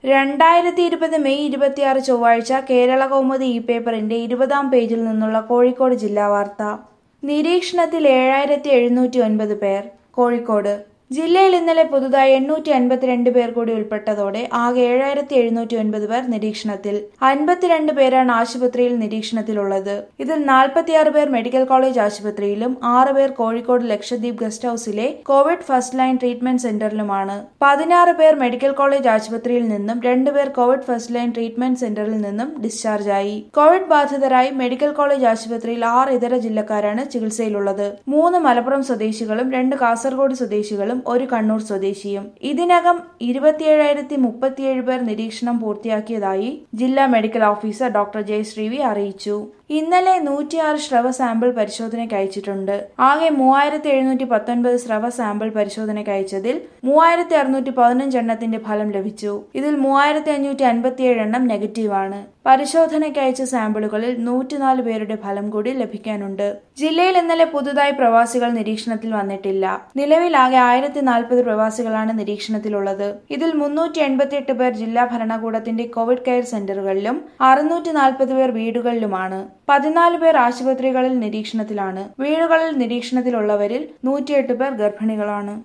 രണ്ടായിരത്തി ഇരുപത് മെയ് ഇരുപത്തിയാറ് ചൊവ്വാഴ്ച കേരള കൗമുദി ഇ പേപ്പറിന്റെ ഇരുപതാം പേജിൽ നിന്നുള്ള കോഴിക്കോട് ജില്ലാ വാർത്ത നിരീക്ഷണത്തിൽ ഏഴായിരത്തി എഴുന്നൂറ്റി ഒൻപത് പേർ കോഴിക്കോട് ജില്ലയിൽ ഇന്നലെ പുതുതായി എണ്ണൂറ്റി അൻപത്തിരണ്ട് പേർ കൂടി ഉൾപ്പെട്ടതോടെ ആകെ ഏഴായിരത്തി എഴുന്നൂറ്റി ഒൻപത് പേർ നിരീക്ഷണത്തിൽ അൻപത്തിരണ്ട് പേരാണ് ആശുപത്രിയിൽ നിരീക്ഷണത്തിലുള്ളത് ഇതിൽ നാൽപ്പത്തിയാറ് പേർ മെഡിക്കൽ കോളേജ് ആശുപത്രിയിലും ആറ് പേർ കോഴിക്കോട് ലക്ഷദ്വീപ് ഗസ്റ്റ് ഹൌസിലെ കോവിഡ് ഫസ്റ്റ് ലൈൻ ട്രീറ്റ്മെന്റ് സെന്ററിലുമാണ് പതിനാറ് പേർ മെഡിക്കൽ കോളേജ് ആശുപത്രിയിൽ നിന്നും രണ്ടുപേർ കോവിഡ് ഫസ്റ്റ് ലൈൻ ട്രീറ്റ്മെന്റ് സെന്ററിൽ നിന്നും ഡിസ്ചാർജായി കോവിഡ് ബാധിതരായി മെഡിക്കൽ കോളേജ് ആശുപത്രിയിൽ ആറ് ഇതര ജില്ലക്കാരാണ് ചികിത്സയിലുള്ളത് മൂന്ന് മലപ്പുറം സ്വദേശികളും രണ്ട് കാസർഗോഡ് സ്വദേശികളും ഒരു കണ്ണൂർ സ്വദേശിയും ഇതിനകം ഇരുപത്തിയേഴായിരത്തി മുപ്പത്തിയേഴ് പേർ നിരീക്ഷണം പൂർത്തിയാക്കിയതായി ജില്ലാ മെഡിക്കൽ ഓഫീസർ ഡോക്ടർ ജയശ്രീവി അറിയിച്ചു ഇന്നലെ നൂറ്റിയാറ് സ്രവ സാമ്പിൾ പരിശോധനയ്ക്ക് അയച്ചിട്ടുണ്ട് ആകെ മൂവായിരത്തി എഴുന്നൂറ്റി പത്തൊൻപത് സ്രവ സാമ്പിൾ പരിശോധനയ്ക്ക് അയച്ചതിൽ മൂവായിരത്തി അറുന്നൂറ്റി പതിനഞ്ച് എണ്ണത്തിന്റെ ഫലം ലഭിച്ചു ഇതിൽ മൂവായിരത്തി അഞ്ഞൂറ്റി അൻപത്തിയേഴ് എണ്ണം നെഗറ്റീവാണ് പരിശോധനയ്ക്ക് അയച്ച സാമ്പിളുകളിൽ നൂറ്റിനാല് പേരുടെ ഫലം കൂടി ലഭിക്കാനുണ്ട് ജില്ലയിൽ ഇന്നലെ പുതുതായി പ്രവാസികൾ നിരീക്ഷണത്തിൽ വന്നിട്ടില്ല നിലവിൽ ആകെ ആയിരത്തി നാൽപ്പത് പ്രവാസികളാണ് നിരീക്ഷണത്തിലുള്ളത് ഇതിൽ മുന്നൂറ്റി എൺപത്തിയെട്ട് പേർ ജില്ലാ ഭരണകൂടത്തിന്റെ കോവിഡ് കെയർ സെന്ററുകളിലും അറുന്നൂറ്റി നാൽപ്പത് പേർ വീടുകളിലുമാണ് പതിനാല് പേർ ആശുപത്രികളിൽ നിരീക്ഷണത്തിലാണ് വീടുകളിൽ നിരീക്ഷണത്തിലുള്ളവരിൽ നൂറ്റിയെട്ട് പേർ ഗർഭിണികളാണ്